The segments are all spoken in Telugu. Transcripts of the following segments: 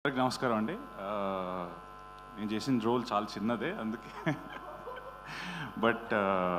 అందరికి నమస్కారం అండి ఆ, నేను చేసిన రోల్ చాలా చిన్నదే అందుకే బట్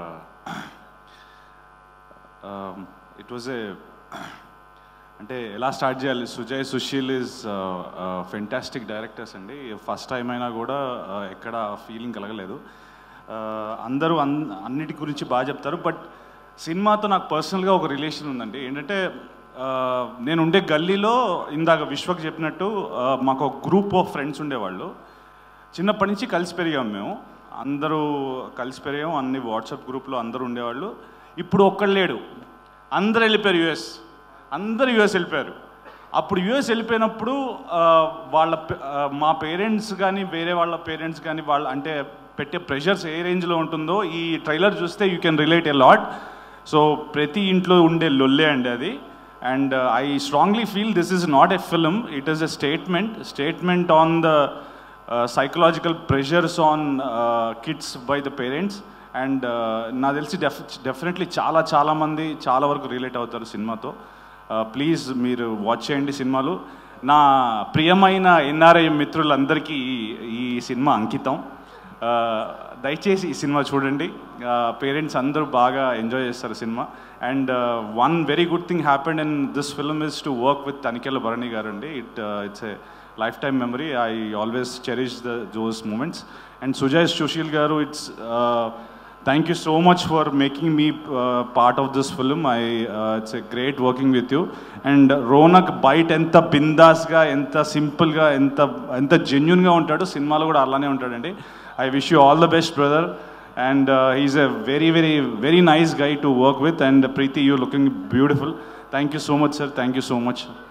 ఇట్ వాజ్ ఏ అంటే ఎలా స్టార్ట్ చేయాలి Sujay Sushil is fantastic directors అండి ఫస్ట్ టైం అయినా కూడా ఆ, ఎక్కడ ఫీలింగ్ కలగలేదు ఆ, అందరూ అన్ అన్నిటి గురించి బాగా చెప్తారు బట్ సినిమాతో నాకు పర్సనల్గా ఒక రిలేషన్ ఉందండి ఏంటంటే ఆ, నేను ఉండే గల్లీలో ఇందాక విశ్వక్ చెప్పినట్టు ఆ, మాకు ఒక గ్రూప్ ఆఫ్ ఫ్రెండ్స్ ఉండేవాళ్ళు చిన్నప్పటి నుంచి కలిసి పెరిగాం మేము అందరూ కలిసి పెరిగాం అన్ని వాట్సాప్ గ్రూప్లో అందరూ ఉండేవాళ్ళు ఇప్పుడు ఒక్కడు లేడు అందరు వెళ్ళిపోయారు యుఎస్ అందరు యుఎస్ వెళ్ళిపోయారు అప్పుడు యుఎస్ వెళ్ళిపోయినప్పుడు ఆ, వాళ్ళ పే- ఆ, మా పేరెంట్స్ కానీ వేరే వాళ్ళ పేరెంట్స్ కానీ వాళ్ళ అంటే పెట్టే ప్రెషర్స్ ఏ రేంజ్లో ఉంటుందో ఈ ట్రైలర్ చూస్తే you can relate a lot so ప్రతి ఇంట్లో ఉండే లొల్లే అండి అది and I strongly feel this is not a film it is a statement statement on the psychological pressures on kids by the parents and నాకు తెలిసి డెఫ్ డెఫినెట్లీ చాలా చాలా మంది చాలా వరకు రిలేట్ అవుతారు సినిమాతో ప్లీజ్ మీరు వాచ్ చేయండి సినిమాలు నా ప్రియమైన ఎన్ఆర్ఐ మిత్రులందరికీ ఈ- ఈ సినిమా అంకితం ఆ, దయచేసి ఈ సినిమా చూడండి పేరెంట్స్ అందరూ బాగా ఎంజాయ్ చేస్తారు cinema and one very good thing happened in this film is to work with Tanikella Bharani garu అండి it it's a lifetime memory I always cherish the those moments and Sujay Sushil garu it's thank you so much for making me part of this film I it's a great working with you and Ronak బయట ఎంత బిందాస్గా ఎంత సింపుల్గా ఎంత ఎంత జెన్యున్గా ఉంటాడు సినిమాలో కూడా అలానే ఉంటాడండి I wish you all the best brother and he's a very very very nice guy to work with and Preethi you looking beautiful thank you so much sir thank you so much